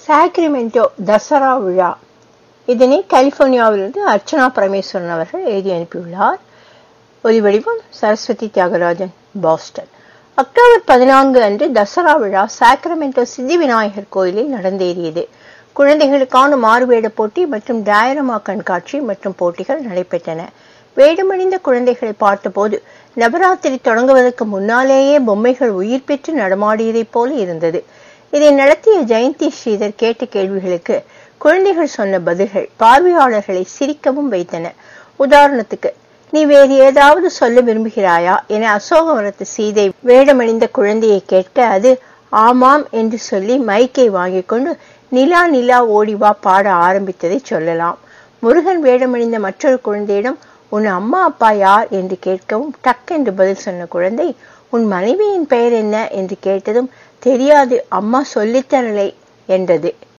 சாக்ரிமெண்டோ தசரா விழா இதனை கலிபோர்னியாவிலிருந்து அர்ச்சனா பரமேஸ்வரன் அவர்கள் எழுதி அனுப்பியுள்ளார் ஒலிவடிவம் சரஸ்வதி தியாகராஜன் பாஸ்டன் அக்டோபர் பதினான்கு அன்று தசரா விழா சாக்ரமெண்டோ சித்தி விநாயகர் கோயிலில் நடந்தேறியது குழந்தைகளுக்கான மாறுவேட போட்டி மற்றும் டயரமா கண்காட்சி மற்றும் போட்டிகள் நடைபெற்றன வேடமணிந்த குழந்தைகளை பார்த்தபோது நவராத்திரி தொடங்குவதற்கு முன்னாலேயே பொம்மைகள் உயிர் பெற்று நடமாடியதைப் போல இருந்தது இதை நடத்திய ஜெயந்தி ஸ்ரீதர் கேட்ட கேள்விகளுக்கு குழந்தைகள் சொன்ன பதில்கள் பார்வையாளர்களை சிரிக்கவும் வைத்தன உதாரணத்துக்கு நீ வேறு ஏதாவது சொல்ல விரும்புகிறாயா என அசோகவரத்து சீதை வேடமணிந்த குழந்தையை கேட்க அது ஆமாம் என்று சொல்லி மைக்கை வாங்கிக் கொண்டு நிலா நிலா ஓடிவா பாட ஆரம்பித்ததை சொல்லலாம் முருகன் வேடமணிந்த மற்றொரு குழந்தையிடம் உன் அம்மா அப்பா யார் என்று கேட்கவும் டக் என்று பதில் சொன்ன குழந்தை உன் மனைவியின் பெயர் என்ன என்று கேட்டதும் தெரியாது அம்மா சொல்லித்தரலை என்றது